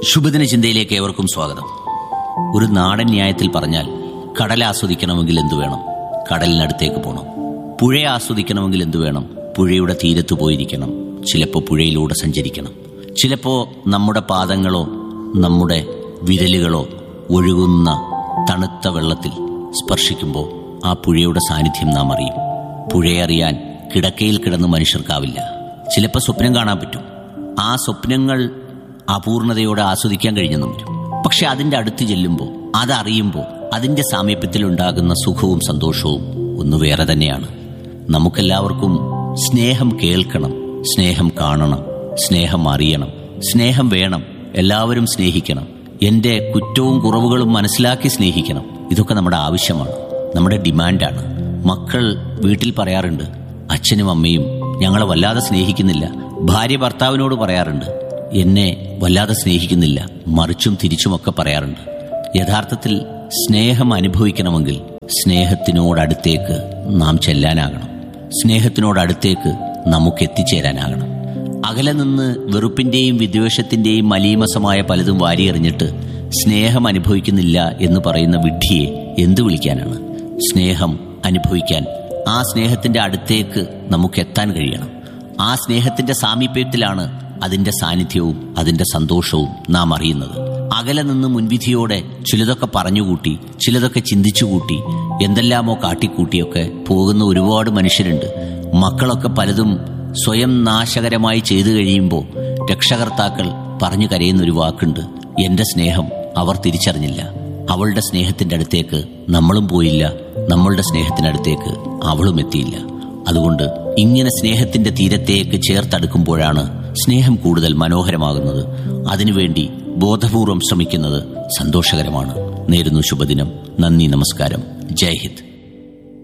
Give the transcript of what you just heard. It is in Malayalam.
ശുഭദിന ചിന്തയിലേക്ക് ഏവർക്കും സ്വാഗതം ഒരു നാടൻ ന്യായത്തിൽ പറഞ്ഞാൽ കടൽ ആസ്വദിക്കണമെങ്കിൽ എന്തു വേണം കടലിനടുത്തേക്ക് പോകണം പുഴ ആസ്വദിക്കണമെങ്കിൽ എന്തു വേണം പുഴയുടെ തീരത്ത് പോയിരിക്കണം ചിലപ്പോൾ പുഴയിലൂടെ സഞ്ചരിക്കണം ചിലപ്പോൾ നമ്മുടെ പാദങ്ങളോ നമ്മുടെ വിരലുകളോ ഒഴുകുന്ന തണുത്ത വെള്ളത്തിൽ സ്പർശിക്കുമ്പോൾ ആ പുഴയുടെ സാന്നിധ്യം നാം അറിയും പുഴയറിയാൻ കിടക്കയിൽ കിടന്ന് മനുഷ്യർക്കാവില്ല ചിലപ്പോൾ സ്വപ്നം കാണാൻ പറ്റും ആ സ്വപ്നങ്ങൾ അപൂർണതയോടെ ആസ്വദിക്കാൻ കഴിഞ്ഞെന്നും വരും പക്ഷെ അതിന്റെ അടുത്ത് ചെല്ലുമ്പോൾ അതറിയുമ്പോൾ അതിന്റെ സാമീപ്യത്തിൽ ഉണ്ടാകുന്ന സുഖവും സന്തോഷവും ഒന്ന് വേറെ തന്നെയാണ് നമുക്കെല്ലാവർക്കും സ്നേഹം കേൾക്കണം സ്നേഹം കാണണം സ്നേഹം അറിയണം സ്നേഹം വേണം എല്ലാവരും സ്നേഹിക്കണം എന്റെ കുറ്റവും കുറവുകളും മനസ്സിലാക്കി സ്നേഹിക്കണം ഇതൊക്കെ നമ്മുടെ ആവശ്യമാണ് നമ്മുടെ ഡിമാൻഡാണ് മക്കൾ വീട്ടിൽ പറയാറുണ്ട് അച്ഛനും അമ്മയും ഞങ്ങളെ വല്ലാതെ സ്നേഹിക്കുന്നില്ല ഭാര്യ ഭർത്താവിനോട് പറയാറുണ്ട് എന്നെ വല്ലാതെ സ്നേഹിക്കുന്നില്ല മറിച്ചും തിരിച്ചുമൊക്കെ പറയാറുണ്ട് യഥാർത്ഥത്തിൽ സ്നേഹം അനുഭവിക്കണമെങ്കിൽ സ്നേഹത്തിനോടടുത്തേക്ക് നാം ചെല്ലാനാകണം സ്നേഹത്തിനോടടുത്തേക്ക് നമുക്ക് എത്തിച്ചേരാനാകണം അകലെ നിന്ന് വെറുപ്പിന്റെയും വിദ്വേഷത്തിന്റെയും മലീമസമായ പലതും വാരിയെറിഞ്ഞിട്ട് സ്നേഹം അനുഭവിക്കുന്നില്ല എന്ന് പറയുന്ന വിഡ്ഢിയെ എന്തു വിളിക്കാനാണ് സ്നേഹം അനുഭവിക്കാൻ ആ സ്നേഹത്തിന്റെ അടുത്തേക്ക് നമുക്ക് എത്താൻ കഴിയണം ആ സ്നേഹത്തിന്റെ സാമീപ്യത്തിലാണ് അതിന്റെ സാന്നിധ്യവും അതിന്റെ സന്തോഷവും നാം അറിയുന്നത് അകലെ നിന്ന് മുൻവിധിയോടെ ചിലതൊക്കെ പറഞ്ഞുകൂട്ടി ചിലതൊക്കെ ചിന്തിച്ചുകൂട്ടി എന്തെല്ലാമോ കാട്ടിക്കൂട്ടിയൊക്കെ പോകുന്ന ഒരുപാട് മനുഷ്യരുണ്ട് മക്കളൊക്കെ പലതും സ്വയം നാശകരമായി ചെയ്തു കഴിയുമ്പോൾ രക്ഷകർത്താക്കൾ പറഞ്ഞു കരയുന്ന ഒരു വാക്കുണ്ട് എന്റെ സ്നേഹം അവർ തിരിച്ചറിഞ്ഞില്ല അവളുടെ സ്നേഹത്തിന്റെ അടുത്തേക്ക് നമ്മളും പോയില്ല നമ്മളുടെ സ്നേഹത്തിനടുത്തേക്ക് അവളും എത്തിയില്ല അതുകൊണ്ട് ഇങ്ങനെ സ്നേഹത്തിന്റെ തീരത്തേക്ക് ചേർത്തടുക്കുമ്പോഴാണ് സ്നേഹം കൂടുതൽ മനോഹരമാകുന്നത് അതിനുവേണ്ടി ബോധപൂർവം ശ്രമിക്കുന്നത് സന്തോഷകരമാണ് നേരുന്നു ശുഭദിനം നന്ദി നമസ്കാരം ജയ് ഹിന്ദ്